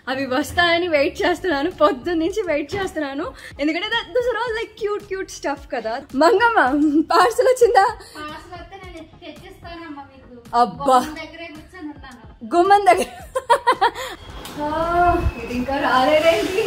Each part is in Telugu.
అవి వస్తాయని వెయిట్ చేస్తున్నాను పొద్దున్న నుంచి వెయిట్ చేస్తున్నాను ఎందుకంటే these are all like cute cute stuff కదా మంగమ్మ పార్సల్ వచ్చిందా పార్సల్ వస్తే నేను తెచ్చిస్తానమ్మా మీకు అబ్బా. బొమ్మ దగ్గరే కూర్చొని ఉన్నాను గుమ్మం దగ్గర ఆ, ఇది ఇంకా రాలేదేంటి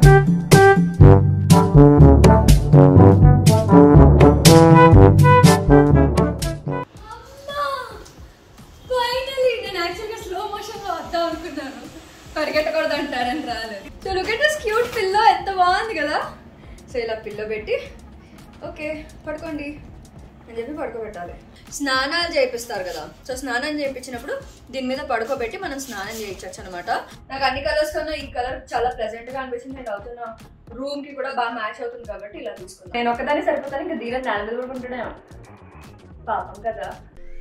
ఫైనలీ నేను యాక్చువల్గా స్లో మోషన్ లో వద్దాం అనుకున్నాను పరిగెట్టకూడదు అంటారని రాలేదు so look at this cute pillow ఎంత బాగుంది కదా సో ఇలా పిల్లో పెట్టి ఓకే పడుకోండి అని చెప్పి పడుకోబెట్టాలి స్నానాలు చేయిస్తారు కదా సో స్నానం చేయించినప్పుడు దీని మీద పడుకోబెట్టి మనం స్నానం చేయించవచ్చు అనమాట నాకు అన్ని కలర్స్ కన్నా ఈ కలర్ చాలా ప్లెజెంట్ గా అనిపించింది నేను అవుతున్న రూమ్ కి కూడా బాగా మ్యాచ్ అవుతుంది కాబట్టి ఇలా తీసుకున్నాను నేను ఒకదాన్ని సరిపోతాను ఇంకా దీని నేల మీద కూడా ఉంటుండే పాపం కదా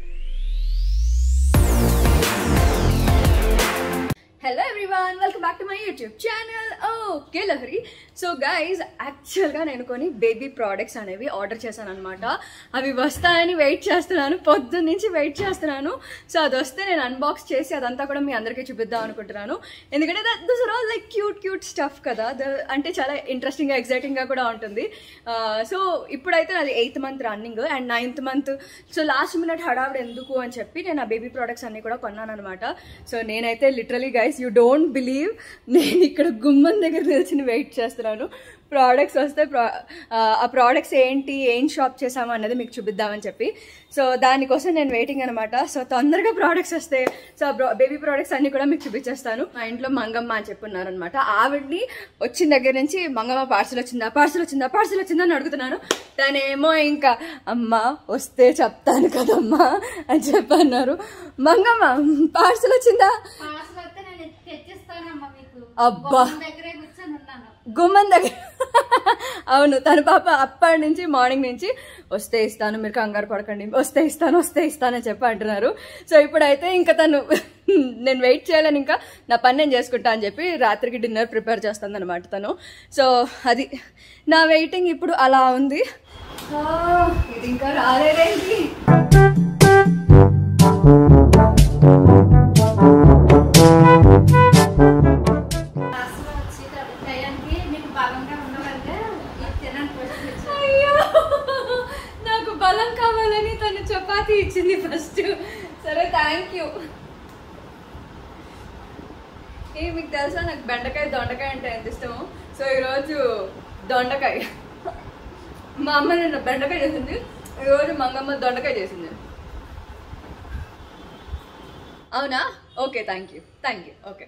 hello everyone welcome back to my YouTube channel okay Lahari so guys యాక్చువల్గా నేను కొన్ని బేబీ ప్రోడక్ట్స్ అనేవి ఆర్డర్ చేశాను అనమాట అవి వస్తాయని వెయిట్ చేస్తున్నాను పొద్దున్న నుంచి వెయిట్ చేస్తున్నాను సో అది వస్తే నేను అన్బాక్స్ చేసి అదంతా కూడా మీ అందరికీ చూపిద్దాం అనుకుంటున్నాను ఎందుకంటే these are all like cute cute stuff కదా ద- అంటే చాలా ఇంట్రెస్టింగ్గా ఎగ్జైటింగ్గా కూడా ఉంటుంది సో ఇప్పుడైతే నాది eighth month running and ninth month so last minute హడావిడి ఎందుకు అని చెప్పి నేను ఆ బేబీ ప్రోడక్ట్స్ అన్ని కూడా కొన్నాను అనమాట సో నేనైతే literally guys you don't believe నేను ఇక్కడ గుమ్మం దగ్గర నిలిచి వెయిట్ చేస్తున్నాను ప్రోడక్ట్స్ వస్తే pro- ఆ, ఆ ప్రోడక్ట్స్ ఏంటి ఏం షాప్ చేసాము అన్నది మీకు చూపిద్దామని చెప్పి సో దానికోసం నేను వెయిటింగ్ అనమాట సో తొందరగా ప్రోడక్ట్స్ వస్తే సో బేబీ ప్రోడక్ట్స్ అన్ని కూడా మీకు చూపించేస్తాను మా ఇంట్లో మంగమ్మ అని చెప్పున్నారు అనమాట ఆవిడ్ని వచ్చిన దగ్గర నుంచి మంగమ్మ పార్సల్ వచ్చిందా పార్సల్ వచ్చిందా పార్సల్ వచ్చిందా అని అడుగుతున్నాను తనేమో ఇంకా అమ్మ వస్తే చెప్తాను కదమ్మా అని చెప్పన్నారు మంగమ్మ పార్సల్ వచ్చిందా పార్సల్ వస్తే నేను తెచ్చిస్తానమ్మా మీకు అబ్బా. బొమ్మ దగ్గరే కూర్చొని ఉన్నాను గుమ్మం దగ్గర అవును తన పాప అప్పటి నుంచి మార్నింగ్ నుంచి వస్తే ఇస్తాను మీరు కంగారు పడకండి వస్తే ఇస్తాను వస్తే ఇస్తాను అని చెప్పి అంటున్నారు సో ఇప్పుడైతే ఇంకా తను నేను వెయిట్ చేయాలని ఇంకా నా పని నేను చేసుకుంటా అని చెప్పి రాత్రికి డిన్నర్ ప్రిపేర్ చేస్తాను అనమాట తను సో అది నా వెయిటింగ్ ఇప్పుడు అలా ఉంది ఆ, ఇది ఇంకా రాలేదేంటి పార్సల్ వచ్చి టయానికి మీకు బలంగా ఉండమంటే ఇది తినడానికి వచ్చి తెచ్చాను. అయ్యో నాకు బలం కావాలని తను చపాతీ ఇచ్చింది ఫస్ట్ సరే థ్యాంక్ యూ ఏ మీకు తెలుసా నాకు బెండకాయ దొండకాయ అంటే ఎంత ఇష్టము సో ఈరోజు దొండకాయ మా అమ్మ నిన్న బెండకాయ చేసింది ఈరోజు మంగమ్మ దొండకాయ చేసింది అవునా okay thank you thank you okay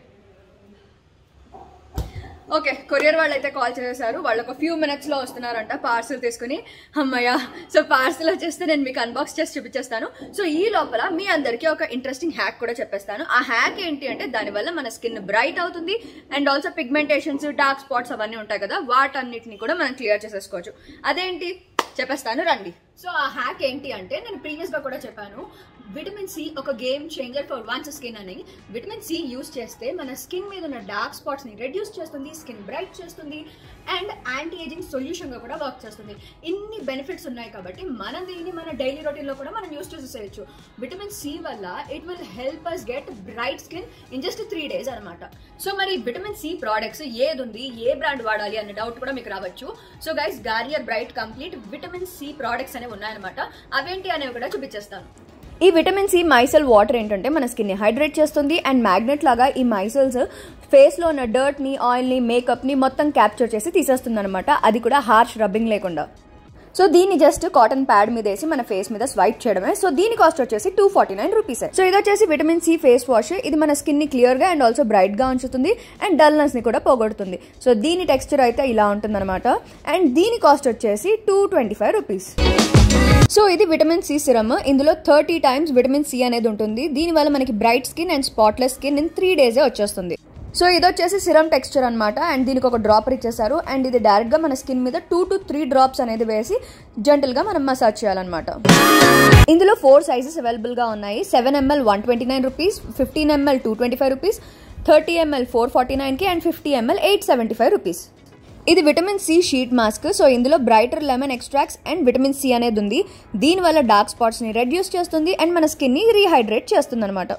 okay courier వాళ్ళు అయితే కాల్ చేశారు వాళ్ళు ఒక ఫ్యూ మినిట్స్లో వస్తున్నారంట పార్సల్ తీసుకుని అమ్మయ్య సో పార్సల్ వచ్చేస్తే నేను మీకు అన్బాక్స్ చేసి చూపించేస్తాను సో ఈ లోపల మీ అందరికీ ఒక ఇంట్రెస్టింగ్ హ్యాక్ కూడా చెప్పేస్తాను ఆ హ్యాక్ ఏంటి అంటే దానివల్ల మన స్కిన్ బ్రైట్ అవుతుంది and also pigmentations dark spots అవన్నీ ఉంటాయి కదా వాటన్నిటిని కూడా మనం క్లియర్ చేసేసుకోవచ్చు అదేంటి చెప్పేస్తాను రండి సో ఆ హ్యాక్ ఏంటి అంటే నేను ప్రీవియస్ గా కూడా చెప్పాను విటమిన్ సి ఒక game changer for one's skin అని విటమిన్ సి యూస్ చేస్తే మన స్కిన్ మీద ఉన్న డార్క్ స్పాట్స్ ని రెడ్యూస్ చేస్తుంది స్కిన్ బ్రైట్ చేస్తుంది అండ్ యాంటీ ఏజింగ్ సొల్యూషన్ గా కూడా వర్క్ చేస్తుంది ఇన్ని బెనిఫిట్స్ ఉన్నాయి కాబట్టి మనం దీన్ని మన డైలీ రొటీన్ లో కూడా మనం యూస్ చేసేయచ్చు విటమిన్ సి వల్ల it will help us get bright skin in just three days అనమాట సో మరి విటమిన్ సి ప్రోడక్ట్స్ ఏది ఉంది ఏ బ్రాండ్ వాడాలి అనే డౌట్ కూడా మీకు రావచ్చు so guys Garnier bright complete vitamin C products అనేవి ఉన్నాయన్నమాట అవేంటి అనేవి కూడా చూపించేస్తాను ఈ విటమిన్ సి మైసెల్ వాటర్ ఏంటంటే మన స్కిన్ని హైడ్రేట్ చేస్తుంది అండ్ మ్యాగ్నెట్ లాగా ఈ మైసెల్స్ ఫేస్లో ఉన్న డర్ట్ని ఆయిల్ని మేకప్ని మొత్తం క్యాప్చర్ చేసి తీసేస్తుంది అనమాట అది కూడా హార్ష్ రబ్బింగ్ లేకుండా సో దీన్ని జస్ట్ కాటన్ ప్యాడ్ మీద వేసి మన ఫేస్ మీద స్వైప్ చేయడమే సో దీని కాస్ట్ వచ్చేసి two forty nine rupees so ఇది వచ్చేసి విటమిన్ సి ఫేస్ వాష్ ఇది మన స్కిన్ ని క్లియర్ గా అండ్ ఆల్సో బ్రైట్ గా ఉంచుతుంది అండ్ డల్నెస్ ని కూడా పోగొడుతుంది సో దీని టెక్స్చర్ అయితే ఇలా ఉంటుందన్నమాట అండ్ దీని కాస్ట్ వచ్చేసి two twenty five rupees so ఇది విటమిన్ సి సిరమ్ ఇందులో థర్టీ టైమ్స్ విటమిన్ సి అనేది ఉంటుంది దీనివల్ల మనకి bright skin and spotless skin in three డేసే వచ్చేస్తుంది సో ఇది వచ్చేసి సిరమ్ టెక్స్చర్ అనమాట అండ్ దీనికి ఒక డ్రాపర్ ఇచ్చేసారు అండ్ ఇది డైరెక్ట్ గా మన స్కిన్ మీద టూ టు త్రీ డ్రాప్స్ అనేది వేసి జెంటల్ గా మనం మసాజ్ చేయాలన్నమాట ఇందులో ఫోర్ సైజెస్ అవైలబుల్ గా ఉన్నాయి seven ml one twenty nine rupees fifteen ml two twenty five rupees thirty ml four forty నైన్కి and fifty ml eight seventy five rupees ఇది vitamin C sheet mask so ఇందులో brighter lemon extracts and vitamin C అనేది ఉంది దీనివల్ల డార్క్ స్పాట్స్ ని రెడ్యూస్ చేస్తుంది అండ్ మన స్కిన్ ని రీహైడ్రేట్ చేస్తుంది అనమాట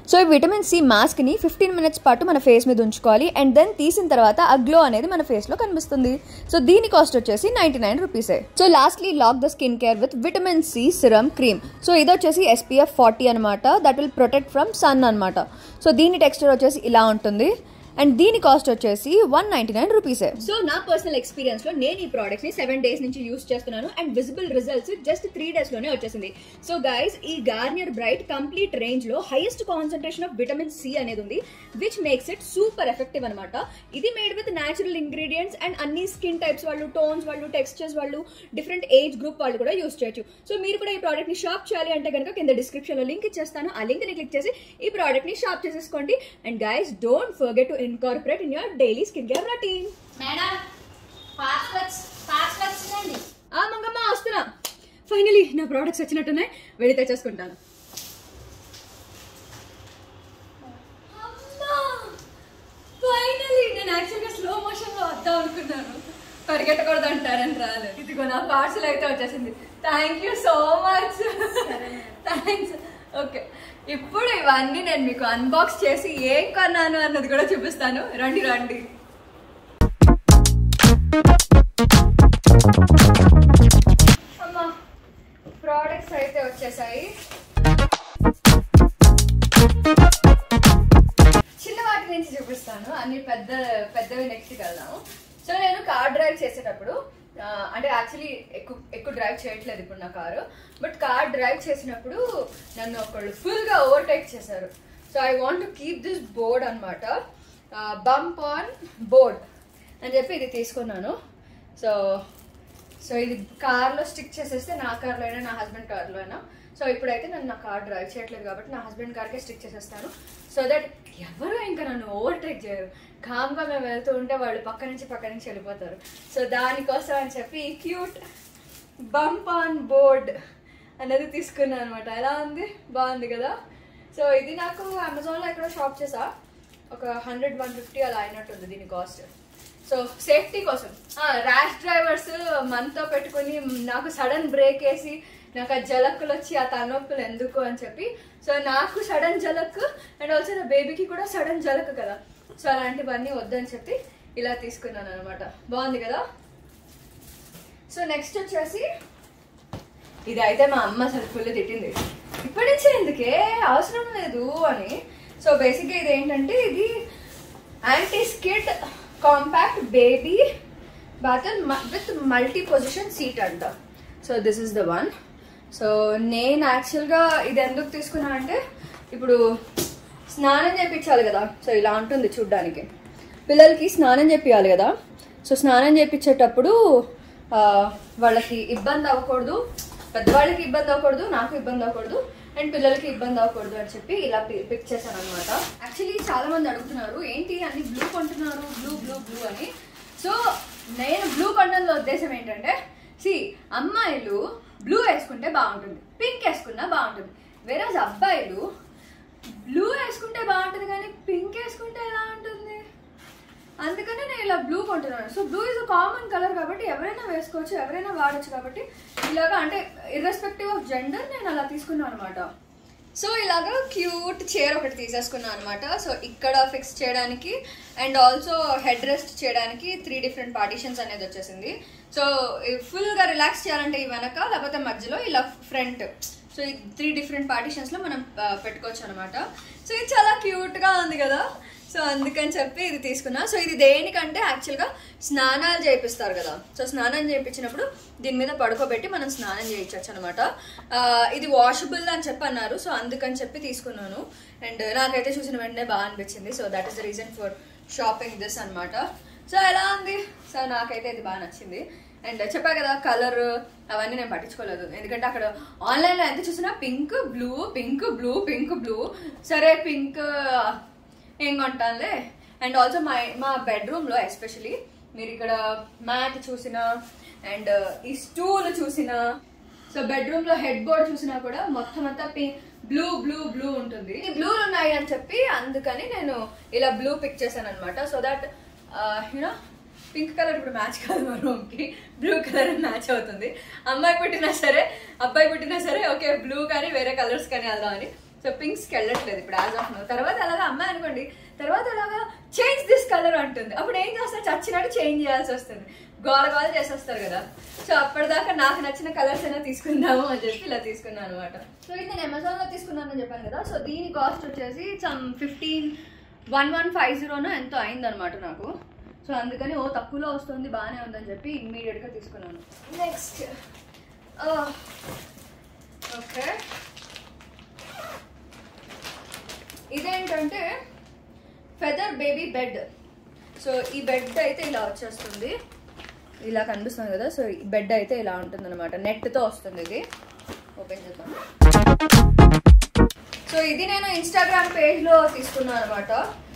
సో ఈ విటమిన్ సి మాస్క్ని ఫిఫ్టీన్ మినిట్స్ పాటు మన ఫేస్ మీద ఉంచుకోవాలి అండ్ దెన్ తీసిన తర్వాత ఆ గ్లో అనేది మన ఫేస్లో కనిపిస్తుంది సో దీని కాస్ట్ వచ్చేసి నైంటీ నైన్ రూపీసే so lastly lock the skin care with vitamin C serum cream so ఇది వచ్చేసి ఎస్పీఎఫ్ ఫార్టీ అనమాట that will protect from sun అనమాట సో దీని టెక్స్చర్ వచ్చేసి ఇలా ఉంటుంది అండ్ దీని కాస్ట్ వచ్చేసి వన్ నైన్టీ నైన్ రూపీసే సో నా పర్సనల్ ఎక్స్పీరియన్స్ లో నేను ఈ ప్రోడక్ట్స్ ని సెవెన్ డేస్ నుంచి యూస్ చేస్తున్నాను and visible results just three days లోనే వచ్చేసింది సో గైస్ ఈ గార్నియర్ బ్రైట్ కంప్లీట్ రేంజ్ లో highest concentration of vitamin C అనేది ఉంది which makes it super effective అనమాట ఇది made with natural ingredients and అన్ని స్కిన్ టైప్స్ వాళ్ళు టోన్స్ వాళ్ళు టెక్స్చర్స్ వాళ్ళు డిఫరెంట్ ఏజ్ గ్రూప్ వాళ్ళు కూడా యూస్ చేయొచ్చు సో మీరు కూడా ఈ ప్రోడక్ట్ ని షాప్ చేయాలి అంటే కనుక కింద డిస్క్రిప్షన్ లో లింక్ ఇచ్చేస్తాను ఆ లింక్ ని క్లిక్ చేసి ఈ ప్రోడక్ట్ ని షాప్ చేసేసుకోండి and guys don't forget to incorporate in your daily skin care routine madam parcel వచ్చి పార్సల్ వచ్చిందండి ఆ మంగమ్మ వస్తున్నా ఫైనలీ నా ప్రోడక్ట్స్ వచ్చినట్టున్నాయి వెళ్ళి తెచ్చేసుకుంటాను ఫైనలీ నేను యాక్చువల్గా స్లో మోషన్ లో వద్దాం అనుకున్నాను పరిగెట్టకూడదు అంటారని రాలేదు ఇదిగో నా పార్సల్ అయితే వచ్చేసింది thank you so much thanks okay ఇప్పుడు ఇవన్నీ నేను మీకు అన్బాక్స్ చేసి ఏం కొన్నాను అన్నది కూడా చూపిస్తాను రండి రండి అమ్మా ప్రోడక్ట్స్ అయితే వచ్చేసాయి చిన్న వాటి నుంచి చూపిస్తాను అన్ని పెద్ద పెద్దవి నెక్స్ట్ వెళ్దాము సో నేను కార్ డ్రైవ్ చేసేటప్పుడు ఆ, అంటే యాక్చువల్లీ ఎక్కువ ఎక్కువ డ్రైవ్ చేయట్లేదు ఇప్పుడు నా కారు బట్ కార్ డ్రైవ్ చేసినప్పుడు నన్ను ఒకళ్ళు ఫుల్గా ఓవర్టేక్ చేశారు so I want to keep this board అనమాట బంప్ ఆన్ బోర్డ్ అని చెప్పి ఇది తీసుకున్నాను సో సో ఇది కార్లో స్టిక్ చేసేస్తే నా కార్లో అయినా నా హస్బెండ్ కార్లో అయినా సో ఇప్పుడైతే నన్ను నా కార్ డ్రైవ్ చేయట్లేదు కాబట్టి నా హస్బెండ్ కార్కే స్టిక్ చేసేస్తాను సో దట్ ఎవరు ఇంకా నన్ను ఓవర్టేక్ చేయరు కామ్గా మేము వెళ్తూ ఉంటే వాళ్ళు పక్క నుంచి పక్క నుంచి వెళ్ళిపోతారు సో దానికోసం అని చెప్పి క్యూట్ బంప్ ఆన్ బోర్డ్ అనేది తీసుకున్నాను అనమాట ఎలా ఉంది బాగుంది కదా సో ఇది నాకు అమెజాన్లో ఎక్కడో షాప్ చేసా ఒక హండ్రెడ్ వన్ ఫిఫ్టీ అలా అయినట్టుంది దీని కాస్ట్ సో సేఫ్టీ కోసం ర్యాష్ డ్రైవర్స్ మనతో పెట్టుకుని నాకు సడన్ బ్రేక్ వేసి నాకు ఆ జలక్కులు వచ్చి ఆ తలనొప్పులు ఎందుకు అని చెప్పి సో నాకు సడన్ జలక్ అండ్ ఆల్సో నా బేబీకి కూడా సడన్ జలక్ కదా సో అలాంటివన్నీ వద్దని చెప్పి ఇలా తీసుకున్నాను అనమాట బాగుంది కదా సో నెక్స్ట్ వచ్చేసి ఇది అయితే మా అమ్మ అసలు ఫుల్ తిట్టింది ఇప్పటి నుంచి ఎందుకే అవసరం లేదు అని సో బేసిక్గా ఇది ఏంటంటే ఇది anti skid compact baby bather with multi position seat అంట so this is the one so నేను యాక్చువల్గా ఇది ఎందుకు తీసుకున్నా అంటే ఇప్పుడు స్నానం చేయించాలి కదా సో ఇలా ఉంటుంది చూడ్డానికి పిల్లలకి స్నానం చేపియాలి కదా సో స్నానం చేయించేటప్పుడు ఆ, వాళ్ళకి ఇబ్బంది అవ్వకూడదు పెద్దవాళ్ళకి ఇబ్బంది అవ్వకూడదు నాకు ఇబ్బంది అవ్వకూడదు అండ్ పిల్లలకి ఇబ్బంది అవ్వకూడదు అని చెప్పి ఇలా పిక్ చేశాను అనమాట యాక్చువల్లీ చాలా మంది అడుగుతున్నారు ఏంటి అన్ని బ్లూ కొంటున్నారు బ్లూ బ్లూ బ్లూ అని సో నేను బ్లూ కొనడంలో ఉద్దేశం ఏంటంటే సి అమ్మాయిలు బ్లూ వేసుకుంటే బాగుంటుంది పింక్ వేసుకున్నా బాగుంటుంది వేరే అబ్బాయిలు బ్లూ వేసుకుంటే బాగుంటుంది కానీ పింక్ వేసుకుంటే ఎలా ఉంటుంది అందుకనే నేను ఇలా బ్లూ కొంటున్నాను so blue is a common colour కాబట్టి ఎవరైనా వేసుకోవచ్చు ఎవరైనా వాడచ్చు కాబట్టి ఇలాగా అంటే ఇర్రెస్పెక్టివ్ ఆఫ్ జెండర్ నేను అలా తీసుకున్నాను అనమాట సో ఇలాగా క్యూట్ చైర్ ఒకటి తీసేసుకున్నాను అనమాట సో ఇక్కడ ఫిక్స్ చేయడానికి అండ్ ఆల్సో హెడ్ రెస్ట్ చేయడానికి త్రీ డిఫరెంట్ పార్టీషన్స్ అనేది వచ్చేసింది సో ఫుల్గా రిలాక్స్ చేయాలంటే ఈ వెనక లేకపోతే మధ్యలో ఇలా ఫ్రంట్ సో ఈ త్రీ డిఫరెంట్ పార్టీషన్స్లో మనం ఆ, పెట్టుకోవచ్చు అనమాట సో ఇది చాలా క్యూట్గా ఉంది కదా సో అందుకని చెప్పి ఇది తీసుకున్నా సో ఇది దేనికంటే యాక్చువల్గా స్నానాలు చేయిస్తారు కదా సో స్నానం చేయించినప్పుడు దీని మీద పడుకోబెట్టి మనం స్నానం చేయించవచ్చు అనమాట ఇది వాషబుల్ అని చెప్పి అన్నారు సో అందుకని చెప్పి తీసుకున్నాను అండ్ నాకైతే చూసిన వెంటనే బాగా అనిపించింది so that is the reason for shopping this అన్నమాట సో ఎలా ఉంది సో నాకైతే ఇది బాగా నచ్చింది అండ్ చెప్పా కదా కలర్ అవన్నీ నేను పట్టించుకోలేదు ఎందుకంటే అక్కడ ఆన్లైన్లో ఎంత చూసినా pink blue pink blue pink blue సరే పింక్ ఏం కొంటానులే అండ్ ఆల్సో మా మా బెడ్రూమ్లో ఎస్పెషలీ మీరు ఇక్కడ మ్యాట్ చూసినా అండ్ ఈ స్టూల్ చూసినా సో బెడ్రూమ్ లో హెడ్ బోర్డ్ చూసినా కూడా మొత్తం అంతా బ్లూ బ్లూ బ్లూ ఉంటుంది ఈ బ్లూలు ఉన్నాయి అని చెప్పి అందుకని నేను ఇలా బ్లూ పిక్ చేశాను అనమాట so that you know pink colour ఇప్పుడు మ్యాచ్ కాదు మా రూమ్ కి బ్లూ కలర్ మ్యాచ్ అవుతుంది అమ్మాయి పుట్టినా సరే అబ్బాయి పుట్టినా సరే ఓకే బ్లూ కానీ వేరే కలర్స్ కానీ వెళ్దామని సో పింక్స్కి వెళ్ళట్లేదు ఇప్పుడు యాజ్ ఆఫ్ నో తర్వాత అలాగా అమ్మాయి అనుకోండి తర్వాత అలాగా చేంజ్ దిస్ కలర్ అంటుంది అప్పుడు ఏం చేస్తారు చచ్చినట్టు చేంజ్ చేయాల్సి వస్తుంది గోల గోల చేసేస్తారు కదా సో అప్పటిదాకా నాకు నచ్చిన కలర్స్ అయినా తీసుకుందాము అని చెప్పి ఇలా తీసుకున్నాను అనమాట సో ఇది నేను అమెజాన్లో తీసుకున్నానని చెప్పాను కదా సో దీని కాస్ట్ వచ్చేసి some fifteen one one five జీరోనో ఎంతో అయిందనమాట నాకు సో అందుకని ఓ తక్కువలో వస్తుంది బాగానే ఉందని చెప్పి ఇమ్మీడియట్గా తీసుకున్నాను నెక్స్ట్ ఓకే ఇదేంటంటే ఫెదర్ బేబీ బెడ్ సో ఈ బెడ్ అయితే ఇలా వచ్చేస్తుంది ఇలా కనిపిస్తుంది కదా సో ఈ బెడ్ అయితే ఇలా ఉంటుంది అనమాట నెట్తో వస్తుంది ఇది ఓపెన్ చేద్దాం సో ఇది నేను ఇన్స్టాగ్రామ్ పేజ్లో తీసుకున్నాను అనమాట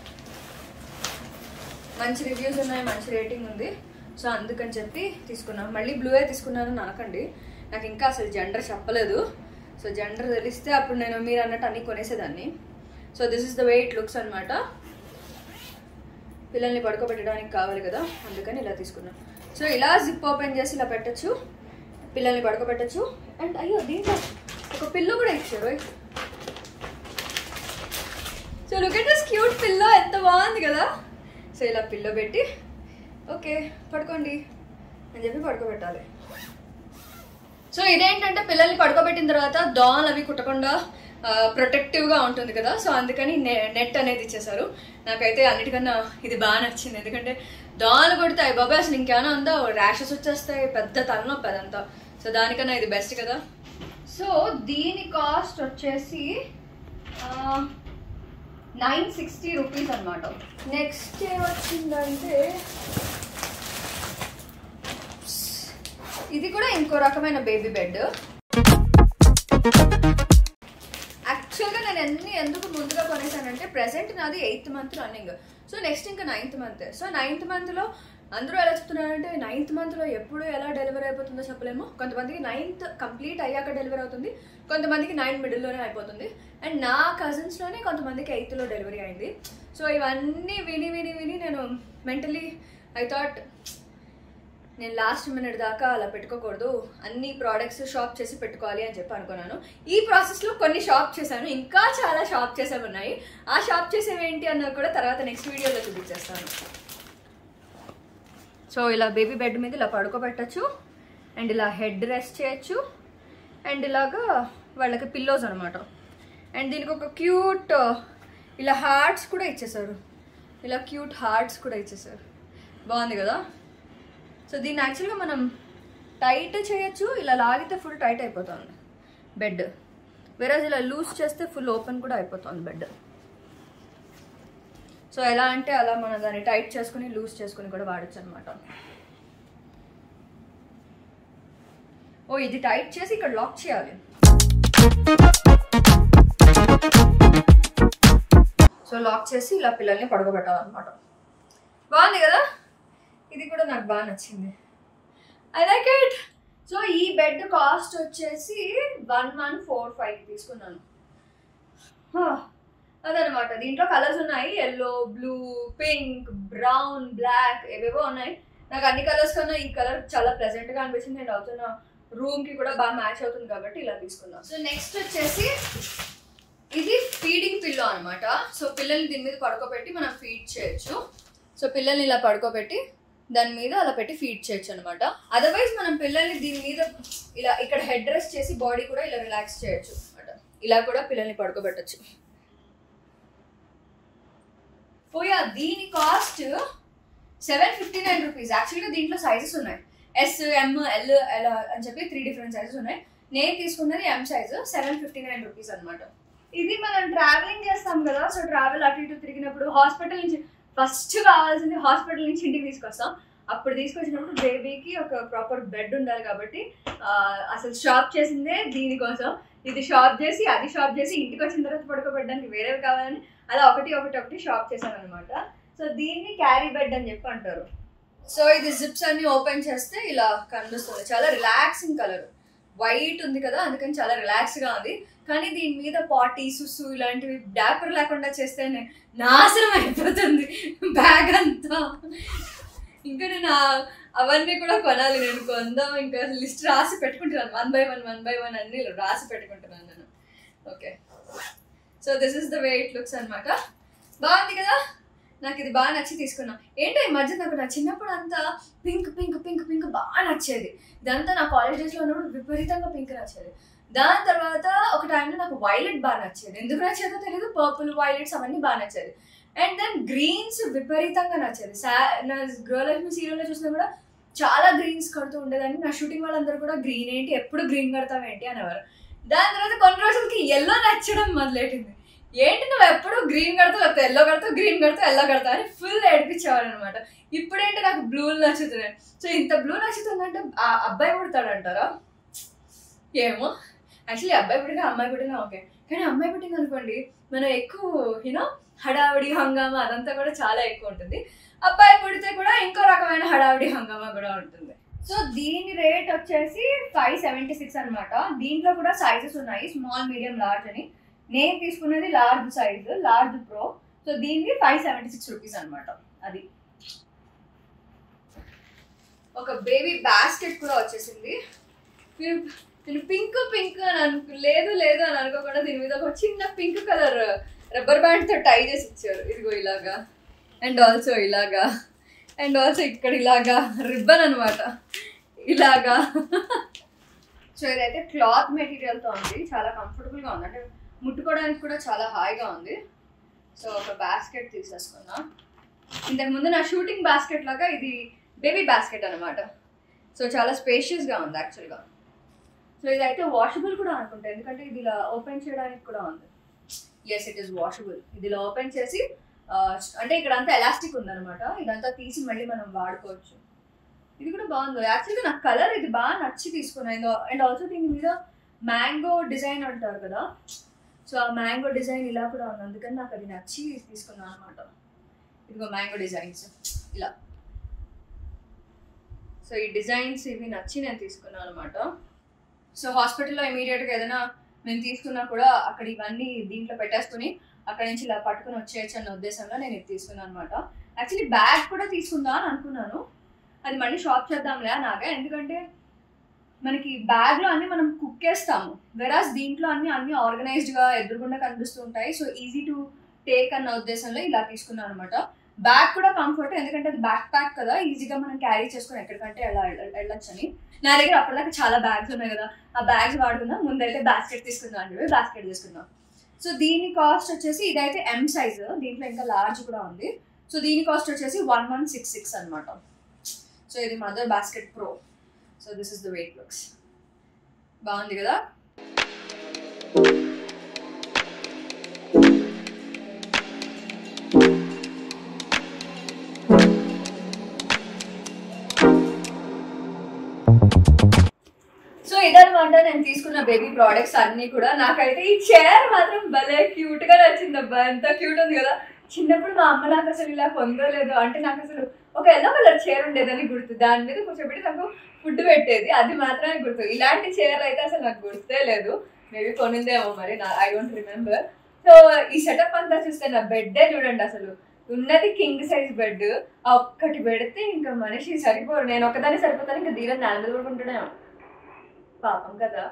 మంచి రివ్యూస్ ఉన్నాయి మంచి రేటింగ్ ఉంది సో అందుకని చెప్పి తీసుకున్నాను మళ్ళీ బ్లూయే తీసుకున్నాను అనకండి నాకు ఇంకా అసలు జెండర్ చెప్పలేదు సో జెండర్ తెలిస్తే అప్పుడు నేను మీరు అన్నట్టు అన్ని కొనేసేదాన్ని so this is the way it looks అనమాట పిల్లల్ని పడుకోబెట్టడానికి కావాలి కదా అందుకని ఇలా తీసుకున్నాం సో ఇలా జిప్ ఓపెన్ చేసి ఇలా పెట్టచ్చు పిల్లల్ని పడుకోబెట్టచ్చు అండ్ అయ్యో దీంట్లో ఒక పిల్లు కూడా ఇచ్చారు so look at this cute pillow ఎంత బాగుంది కదా సో ఇలా పిల్లో పెట్టి ఓకే పడుకోండి అని చెప్పి పడుకోబెట్టాలి సో ఇదేంటంటే పిల్లల్ని పడుకోబెట్టిన తర్వాత దోమలు అవి కుట్టకుండా ప్రొటెక్టివ్గా ఉంటుంది కదా సో అందుకని నెట్ అనేది ఇచ్చేసారు నాకైతే అన్నిటికన్నా ఇది బాగా నచ్చింది ఎందుకంటే దోమలు కొడతాయి బాబాయ్ అసలు ఇంకేమైనా ఉందా ర్యాషెస్ వచ్చేస్తాయి పెద్ద తలనొప్పి అదంతా సో దానికన్నా ఇది బెస్ట్ కదా సో దీని కాస్ట్ వచ్చేసి నైన్ సిక్స్టీ రూపీస్ అనమాట నెక్స్ట్ ఏమొచ్చిందంటే ఇది కూడా ఇంకో రకమైన బేబీ బెడ్ యాక్చువల్గా నేను ఎన్ని ఎందుకు ముందుగా కొనేసానంటే ప్రెసెంట్ నాది eighth month running so next ఇంకా నైన్త్ మంత్ సో నైన్త్ మంత్లో అందరూ ఎలా చెప్తున్నారంటే నైన్త్ మంత్లో ఎప్పుడు ఎలా డెలివరీ అయిపోతుందో చెప్పలేము కొంతమందికి నైన్త్ కంప్లీట్ అయ్యాక డెలివరీ అవుతుంది కొంతమందికి నైన్ మిడిల్లోనే అయిపోతుంది అండ్ నా కజిన్స్లోనే కొంతమందికి ఎయిత్లో డెలివరీ అయింది సో ఇవన్నీ విని విని విని నేను మెంటలీ ఐ థాట్ నేను లాస్ట్ మినిట్ దాకా అలా పెట్టుకోకూడదు అన్ని ప్రోడక్ట్స్ షాప్ చేసి పెట్టుకోవాలి అని చెప్పి అనుకున్నాను ఈ ప్రాసెస్లో కొన్ని షాప్ చేశాను ఇంకా చాలా షాప్ చేసేవి ఉన్నాయి ఆ షాప్ చేసేవి ఏంటి అన్నది కూడా తర్వాత నెక్స్ట్ వీడియోలో చూపించేస్తాను సో ఇలా బేబీ బెడ్ మీద ఇలా పడుకోబెట్టచ్చు అండ్ ఇలా హెడ్ రెస్ట్ చేయొచ్చు అండ్ ఇలాగా వాళ్ళకి పిల్లోస్ అనమాట అండ్ దీనికి ఒక క్యూట్ ఇలా హార్ట్స్ కూడా ఇచ్చేసారు ఇలా క్యూట్ హార్ట్స్ కూడా ఇచ్చేసారు బాగుంది కదా సో దీన్ని యాక్చువల్గా మనం టైట్ చేయొచ్చు ఇలా లాగితే ఫుల్ టైట్ అయిపోతుంది బెడ్ వేరే ఇలా లూజ్ చేస్తే ఫుల్ ఓపెన్ కూడా అయిపోతుంది బెడ్ సో ఎలా అంటే అలా మనం దాన్ని టైట్ చేసుకుని లూజ్ చేసుకుని కూడా వాడచ్చు అనమాట ఓ ఇది టైట్ చేసి ఇక్కడ లాక్ చేయాలి సో లాక్ చేసి ఇలా పిల్లల్ని పడుకోబెట్టాలన్నమాట బాగుంది కదా ఇది కూడా నాకు బాగా నచ్చింది ఐ లైక్ ఇట్ సో ఈ బెడ్ కాస్ట్ వచ్చేసి వన్ వన్ ఫోర్ ఫైవ్ తీసుకున్నాను అదనమాట దీంట్లో కలర్స్ ఉన్నాయి yellow blue pink brown black ఏవేవో ఉన్నాయి నాకు అన్ని కలర్స్ కన్నా ఈ కలర్ చాలా ప్లెజెంట్ గా అనిపించింది నేను అవుతున్న రూమ్ కి కూడా బాగా మ్యాచ్ అవుతుంది కాబట్టి ఇలా తీసుకున్నాను సో నెక్స్ట్ వచ్చేసి ఇది ఫీడింగ్ పిల్లో అనమాట సో పిల్లల్ని దీని మీద పడుకోబెట్టి మనం ఫీడ్ చేయొచ్చు సో పిల్లల్ని ఇలా పడుకోబెట్టి దాని మీద అలా పెట్టి ఫీడ్ చేయొచ్చు అనమాట అదర్వైజ్ మనం పిల్లల్ని దీని మీద ఇలా ఇక్కడ హెడ్ రెస్ట్ చేసి బాడీ కూడా ఇలా రిలాక్స్ చేయొచ్చు అనమాట ఇలా కూడా పిల్లల్ని పడుకోబెట్టచ్చు పోయా దీని cost seven fifty nine rupees యాక్చువల్గా దీంట్లో సైజెస్ ఉన్నాయి ఎస్ ఎమ్ ఎల్ ఎలా అని చెప్పి త్రీ డిఫరెంట్ సైజెస్ ఉన్నాయి నేను తీసుకున్నది M size seven fifty nine rupees అనమాట ఇది మనం ట్రావెలింగ్ చేస్తాం కదా సో ట్రావెల్ అటు ఇటు తిరిగినప్పుడు హాస్పిటల్ నుంచి ఫస్ట్ కావాల్సింది హాస్పిటల్ నుంచి ఇంటికి తీసుకొస్తాం అప్పుడు తీసుకొచ్చినప్పుడు బేబీకి ఒక ప్రాపర్ బెడ్ ఉండాలి కాబట్టి ఆ, అసలు షాప్ చేసిందే దీనికోసం ఇది షాప్ చేసి అది షాప్ చేసి ఇంటికి వచ్చిన తర్వాత పడుకోబెట్టడానికి వేరేవి కావాలని అలా ఒకటి ఒకటి ఒకటి షాప్ చేశాను అనమాట సో దీన్ని క్యారీ బెడ్ అని చెప్పి అంటారు సో ఇది జిప్స్ అన్ని ఓపెన్ చేస్తే ఇలా కనిపిస్తుంది చాలా రిలాక్సింగ్ కలర్ వైట్ ఉంది కదా అందుకని చాలా రిలాక్స్ గా ఉంది కానీ దీని మీద పాటీ సుసు ఇలాంటివి డాపర్ లేకుండా చేస్తేనే నాశనం అయిపోతుంది బ్యాగ్ అంతా ఇంకా నేను ఆ- అవన్నీ కూడా కొనాలి నేను కొందాం ఇంకా లిస్ట్ రాసి పెట్టుకుంటున్నాను one by one one by one అన్ని రాసి పెట్టుకుంటున్నాను నేను okay so this is the way it looks అనమాట బాగుంది కదా నాకు ఇది బాగా నచ్చి తీసుకున్నా ఏంటో ఈ మధ్య నాకు నా చిన్నప్పుడు అంతా పింక్ పింక్ పింక్ పింక్ బాగా నచ్చేది ఇదంతా నా కాలేజ్ డేస్లో ఉన్నప్పుడు విపరీతంగా పింక్ నచ్చేది దాని తర్వాత ఒక టైంలో నాకు వైలెట్ బాగా నచ్చేది ఎందుకు నచ్చేదో తెలియదు పర్పుల్ వైలెట్స్ అవన్నీ బాగా నచ్చేది అండ్ దెన్ గ్రీన్స్ విపరీతంగా నచ్చేది సా నా గృహలక్ష్మి సీరియల్లో చూసినా కూడా చాలా గ్రీన్స్ కడుతూ ఉండేదాన్ని నా షూటింగ్ వాళ్ళందరూ కూడా గ్రీన్ ఏంటి ఎప్పుడు గ్రీన్ కడతావు ఏంటి అనేవారు దాని తర్వాత కొన్ని రోజులకి ఎల్లో నచ్చడం మొదలెట్టింది ఏంటి నువ్వు ఎప్పుడు గ్రీన్ కడతావు లేకపోతే ఎల్లో కడతావు గ్రీన్ కడతావు ఎల్లో కడతావు అని ఫుల్ ఏడిపించేవారు అనమాట ఇప్పుడేంటి నాకు బ్లూలు నచ్చుతున్నాయి సో ఇంత బ్లూ నచ్చుతుందంటే ఆ అబ్బాయి పుడతాడంటారా ఏమో యాక్చువల్లీ అబ్బాయి పుట్టినా అమ్మాయి పుట్టినా ఓకే కానీ అమ్మాయి పుట్టింది అనుకోండి మనం ఎక్కువ యూనో హడావిడి హంగామా అదంతా కూడా చాలా ఎక్కువ ఉంటుంది అబ్బాయి పుడితే కూడా ఇంకో రకమైన హడావిడి హంగామా కూడా ఉంటుంది సో దీని రేట్ వచ్చేసి ఫైవ్ సెవెంటీ సిక్స్ అనమాట దీంట్లో కూడా సైజెస్ ఉన్నాయి స్మాల్ మీడియం లార్జ్ అని నేను తీసుకున్నది large size large pro so దీనికి ఫైవ్ సెవెంటీ సిక్స్ రూపీస్ అనమాట అది ఒక బేబీ బాస్కెట్ కూడా వచ్చేసింది మీరు నేను పింక్ పింక్ అని అనుకు లేదు లేదు అని అనుకోకుండా దీని మీద ఒక చిన్న పింక్ కలర్ రబ్బర్ బ్యాండ్ తో టై చేసి ఇచ్చారు ఇదిగో ఇలాగా అండ్ ఆల్సో ఇలాగా అండ్ ఆల్సో ఇక్కడ ఇలాగా రిబ్బన్ అనమాట ఇలాగా సో ఇదైతే క్లాత్ మెటీరియల్తో ఉంది చాలా కంఫర్టబుల్గా ఉంది అంటే ముట్టుకోవడానికి కూడా చాలా హాయిగా ఉంది సో ఒక బాస్కెట్ తీసేసుకున్నా ఇంతకుముందు నా షూటింగ్ బాస్కెట్ లాగా ఇది బేబీ బాస్కెట్ అనమాట సో చాలా స్పేషియస్గా ఉంది యాక్చువల్గా సో ఇదైతే వాషబుల్ కూడా అనుకుంటా ఎందుకంటే ఇది ఇలా ఓపెన్ చేయడానికి కూడా ఉంది ఎస్ ఇట్ ఇస్ వాషబుల్ ఇది ఇలా ఓపెన్ చేసి ఆ, అంటే ఇక్కడ అంతా ఎలాస్టిక్ ఉందన్నమాట ఇదంతా తీసి మళ్ళీ మనం వాడుకోవచ్చు ఇది కూడా బాగుంది యాక్చువల్గా నాకు కలర్ ఇది బాగా నచ్చి తీసుకున్నాను అండ్ ఆల్సో దీని మీద మ్యాంగో డిజైన్ అంటారు కదా సో ఆ మ్యాంగో డిజైన్ ఇలా కూడా ఉంది అందుకని నాకు అది నచ్చి తీసుకున్నాను అనమాట ఇదిగో మ్యాంగో డిజైన్స్ ఇలా సో ఈ డిజైన్స్ ఇవి నచ్చి నేను తీసుకున్నాను అనమాట సో హాస్పిటల్లో ఇమీడియట్గా ఏదైనా నేను తీసుకున్నా కూడా అక్కడ ఇవన్నీ దీంట్లో పెట్టేసుకుని అక్కడ నుంచి ఇలా పట్టుకుని వచ్చేయచ్చు అన్న ఉద్దేశంలో నేను ఇది తీసుకున్నాను అనమాట యాక్చువల్లీ బ్యాగ్ కూడా తీసుకుందా అని అనుకున్నాను అది మళ్ళీ షాప్ చేద్దాంలే నాగా ఎందుకంటే మనకి బ్యాగ్లో అన్ని మనం కుక్కేస్తాము వెరాస్ దీంట్లో అన్ని అన్ని ఆర్గనైజ్డ్గా ఎదురుగుండా కనిపిస్తూ ఉంటాయి సో ఈజీ టు టేక్ అన్న ఉద్దేశంలో ఇలా తీసుకున్నాను అనమాట బ్యాగ్ కూడా కంఫర్ట్ ఎందుకంటే అది బ్యాక్ ప్యాక్ కదా ఈజీగా మనం క్యారీ చేసుకుని ఎక్కడికంటే ఎలా వెళ్ళొచ్చని నా దగ్గర అప్పటిదాకా చాలా బ్యాగ్స్ ఉన్నాయి కదా ఆ బ్యాగ్స్ వాడుకుందాం ముందైతే బాస్కెట్ తీసుకుందాం అని చెప్పి బాస్కెట్ తీసుకుందాం సో దీని కాస్ట్ వచ్చేసి ఇదైతే ఎం సైజ్ దీంట్లో ఇంకా లార్జ్ కూడా ఉంది సో దీని కాస్ట్ వచ్చేసి వన్ వన్ సిక్స్ సిక్స్ అనమాట సో ఇది mother basket pro so this is the way it looks బాగుంది కదా సో ఇదనమాట నేను తీసుకున్న బేబీ ప్రోడక్ట్స్ అన్ని కూడా నాకైతే ఈ చైర్ మాత్రం భలే క్యూట్ గా నచ్చింది అబ్బా ఎంత క్యూట్ ఉంది కదా చిన్నప్పుడు మా అమ్మ నాకు అసలు ఇలా పొందలేదు అంటే నాకు అసలు ఒక ఎల్లో కలర్ చైర్ ఉండేదని గుర్తు దాని మీద కూర్చోబెట్టి నాకు ఫుడ్ పెట్టేది అది మాత్రమే గుర్తు ఇలాంటి చైర్ అయితే అసలు నాకు గుర్తే లేదు మేబీ కొనిందేమో మరి ఐ డోంట్ రిమెంబర్ సో ఈ సెటప్ అంతా చూస్తే నా బెడ్డే చూడండి అసలు ఉన్నది కింగ్ సైజ్ బెడ్ ఒక్కటి పెడితే ఇంకా మనిషి సరిపోరు నేను ఒకదాన్ని సరిపోతాను ఇంకా దీని నేల మీద పడుకుంటాడేమో పాపం కదా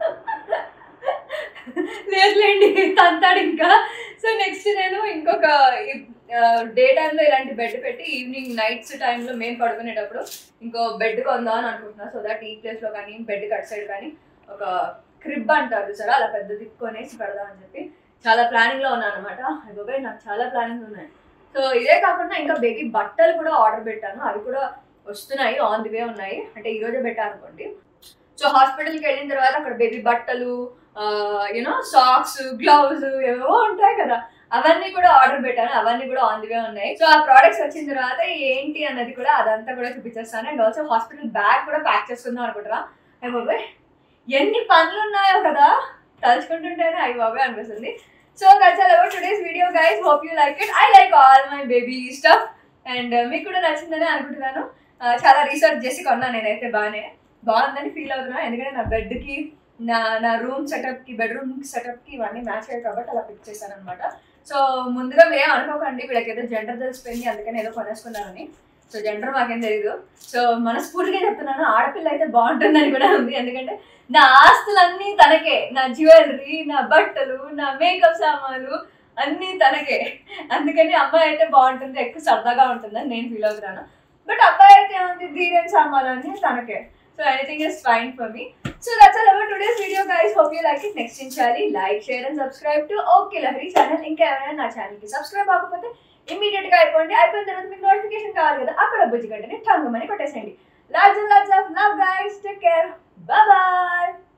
లేదులేండి తంతాడు ఇంకా సో నెక్స్ట్ నేను ఇంకొక డే టైంలో ఇలాంటి బెడ్ పెట్టి ఈవినింగ్ నైట్స్ టైంలో మేము పడుకునేటప్పుడు ఇంకో బెడ్ కొందాం అని అనుకుంటున్నా సో దట్ ఈ ప్లేస్లో కానీ బెడ్ కట్ సైడ్ కానీ ఒక క్రిబ్ అంటారు సరే అలా పెద్దది కొనేసి పెడదాం అని చెప్పి చాలా ప్లానింగ్లో ఉన్నాను అనమాట అయిపోయి నాకు చాలా ప్లానింగ్స్ ఉన్నాయి సో ఇదే కాకుండా ఇంకా బేబీ బట్టలు కూడా ఆర్డర్ పెట్టాను అవి కూడా వస్తున్నాయి ఆన్ ది వే ఉన్నాయి అంటే ఈ రోజే పెట్టాను అనుకోండి సో హాస్పిటల్కి వెళ్ళిన తర్వాత అక్కడ బేబీ బట్టలు యూనో సాక్స్ గ్లౌజ్ ఏవో ఉంటాయి కదా అవన్నీ కూడా ఆర్డర్ పెట్టాను అవన్నీ కూడా ఆన్ ది వే ఉన్నాయి సో ఆ ప్రోడక్ట్స్ వచ్చిన తర్వాత ఏంటి అన్నది కూడా అదంతా కూడా చూపించేస్తాను అండ్ ఆల్సో హాస్పిటల్ బ్యాగ్ కూడా ప్యాక్ చేసుకుందాం అనుకుంటారా అయ్యి బాబాయ్ ఎన్ని పనులు ఉన్నాయో కదా తలుచుకుంటుంటేనే అయ్యి బాబాయ్ అనిపిస్తుంది so that's all about today's video guys hope you like it I like all my baby stuff and మీకు కూడా నచ్చిందని అనుకుంటున్నాను Uh, చాలా రీసెర్చ్ చేసి కొన్నాను నేనైతే బాగానే బాగుందని ఫీల్ అవుతున్నా ఎందుకంటే నా బెడ్కి నా నా రూమ్ సెటప్కి బెడ్రూమ్ సెటప్కి ఇవన్నీ మ్యాచ్ అయ్యాయి కాబట్టి అలా పిక్ చేశాను అనమాట సో ముందుగా మీరేం అనుకోకండి వీళ్ళకి ఏదో జెండర్ తెలిసిపోయింది అందుకని ఏదో కొనేసుకున్నారని సో జెండర్ మాకేం తెలియదు సో మనస్ఫూర్తిగా చెప్తున్నాను ఆడపిల్ల అయితే బాగుంటుందని కూడా ఉంది ఎందుకంటే నా ఆస్తులన్నీ తనకే నా జ్యువెలరీ నా బట్టలు నా మేకప్ సామాన్లు అన్నీ తనకే అందుకని అమ్మాయి అయితే బాగుంటుంది ఎక్కువ సరదాగా ఉంటుందని నేను ఫీల్ అవుతున్నాను బట్ అబ్బాయి అయితే ఏముంది ధీరేన్ సామాన్లు అన్నీ తనకే so anything is fine for me so that's all about today's video guys hope you like it next చేయాలి like share and subscribe to okay Lahari channel ఇంకా ఎవరైనా నా ఛానల్ కి సబ్స్క్రైబ్ అవ్వకపోతే ఇమీడియట్ గా అయిపోండి అయిపోయిన తర్వాత మీకు నోటిఫికేషన్ కావాలి కదా అక్కడ బుజ్జి గంటని ఠంగమని కొట్టేసేయండి lots and lots of love guys take care bye bye